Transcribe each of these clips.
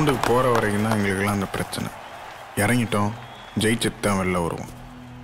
ரவுண்டுக்கு போகிற வரைக்கும் தான் எங்களுக்கெல்லாம் அந்த பிரச்சனை இறங்கிட்டோம் ஜெயிச்சுட்டு தான் வெளில வருவோம்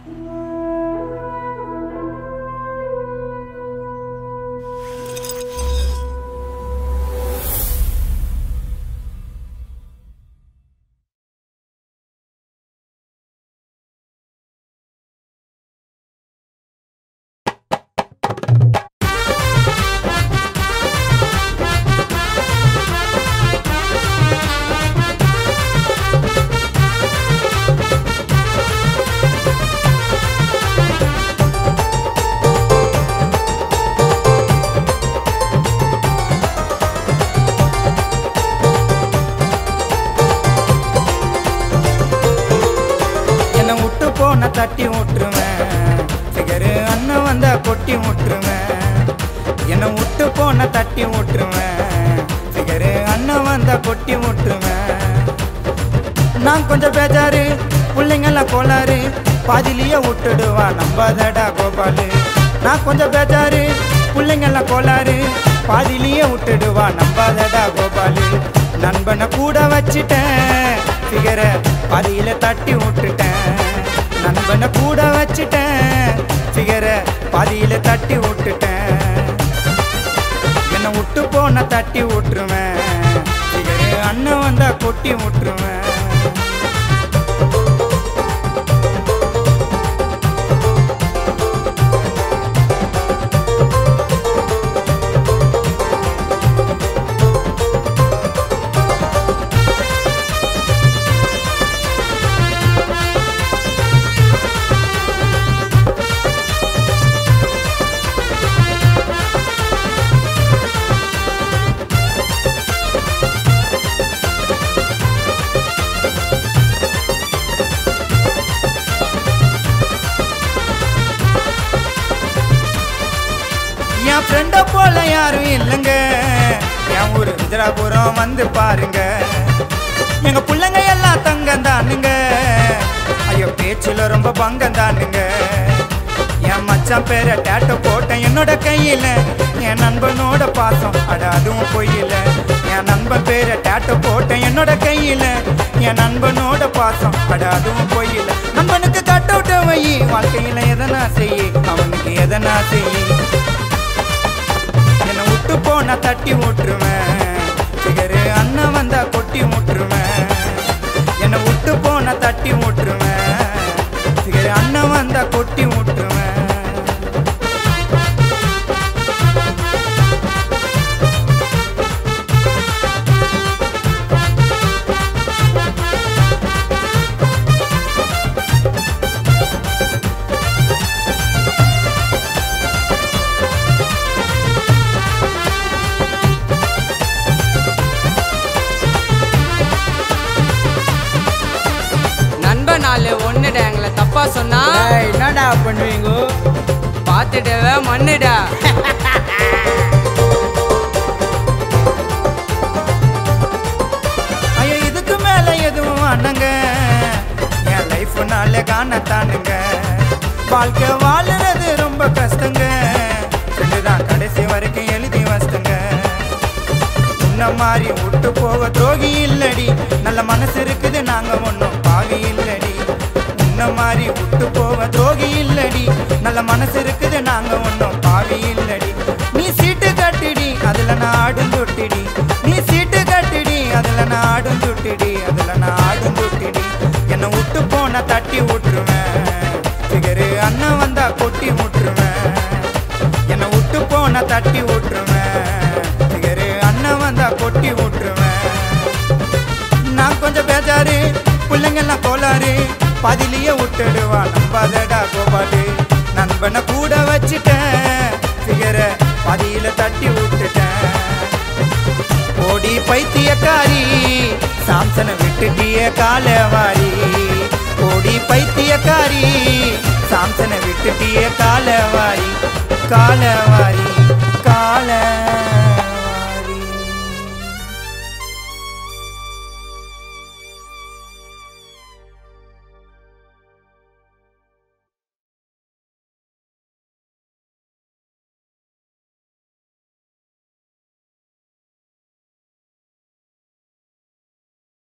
என்னை விட்டு போன தட்டி விட்டுருவேன் சிகரு அண்ணன் வந்தா கொட்டி விட்டுருவேன் என்னை விட்டு போன தட்டி விட்டுருவேன் சிகரு அண்ணன் வந்தா கொட்டி விட்டுருவேன் நான் கொஞ்சம் பேஜாரு பிள்ளைங்கெல்லாம் கோளாறு பாதிலேயே விட்டுடுவா நம்பாதடா கோபாலு நான் கொஞ்சம் பேஜாரு பிள்ளைங்கெல்லாம் கோளாறு பாதிலேயே விட்டுடுவா நம்பாதடா கோபாலு நண்பனை கூட வச்சிட்டேன் சிகரை பாதியில தட்டி விட்டுட்டேன் நண்பனை கூட வச்சிட்டேன் சிகரை பாதியில தட்டி விட்டுட்டேன் என்னை விட்டு போன தட்டி விட்டுருவேன் சிகரு அண்ணன் வந்தா கொட்டி விட்டுருவேன் என் ஃப்ரெண்ட போல யாரும் இல்லைங்க என் ஊரு விஜராபுரம் வந்து பாருங்க எங்க பிள்ளைங்க எல்லாம் தங்கம் தானுங்க ஐயோ பேச்சுல ரொம்ப பங்கம் தானுங்க என் மச்சான் பேரை டேட்டோ போட்டேன் என்னோட கையில என் நண்பனோட பாசம் அட அதுவும் பொய்யில என் நண்பன் பேரை டேட்டோ போட்டேன் என்னோட கையில என் நண்பனோட பாசம் அட அதுவும் பொய்யில நண்பனுக்கு கட் அவுட் வை வாழ்க்கையில எதனா செய்யி அவனுக்கு எதனா செய்யி என்னை விட்டு போனா தட்டி விட்டுருவேன் சிகரு அண்ணன் வந்தா கொட்டி விட்டுருவேன் என்னை விட்டு போனா தட்டி விட்டுருவேன் சிகரு அண்ணன் வந்தா கொட்டி விட்டுருவேன் நண்பன் நாலு ஒண்ணுடா எங்களை தப்பா சொன்னா என்னடா பண்ணுவீங்க பார்த்துடவே மண்ணுடா ஐயோ இதுக்கு மேல எதுவும் அண்ணங்க என் லைஃப்னால காணத்தானுங்க வாழ்க்கை வாழுறது ரொம்ப கஷ்டங்க தான் கடைசி வரைக்கும் எழுதி வச்சுங்க உன்ன மாதிரி விட்டு போக துரோகி இல்லடி நல்ல மனசு இருக்குது நாங்க ஒன்றும் பாவி இல்லடி உன்ன மாதிரி விட்டு போக துரோகி இல்லடி நல்ல மனசு இருக்குது நாங்க ஒன்றும் பாவி இல்லடி நீ சீட்டு கட்டிடி அதுல நான் ஆடும் தொட்டிடி நீ சீட்டு கட்டிடி அதுல நான் ஆடும் தொட்டிடி அதுல நான் ஆடும் தொட்டிடி என்னை விட்டு போன தட்டி விட்டுருவேன் சிகரு அண்ணன் வந்தா கொட்டி விட்டுருவேன் என்னை விட்டு போன தட்டி விட்டுருவேன் சிகரு அண்ணன் வந்தா கொட்டி விட்டுருவேன் நான் கொஞ்சம் பேஜாரு பிள்ளைங்கெல்லாம் கோளாறு பாதிலேயே விட்டுடுவா நம்பாதடா கோபாலு நண்பனை கூட வச்சுட்டேன் சிகரை பாதியில தட்டி விட்டுட்டேன் ஓடி பைத்தியக்காரி சாம்சனை விட்டுட்டிய காலவாரி ஓடி பைத்தியக்காரி சாம்சனை விட்டுட்டிய காலவாரி காலவாரி கால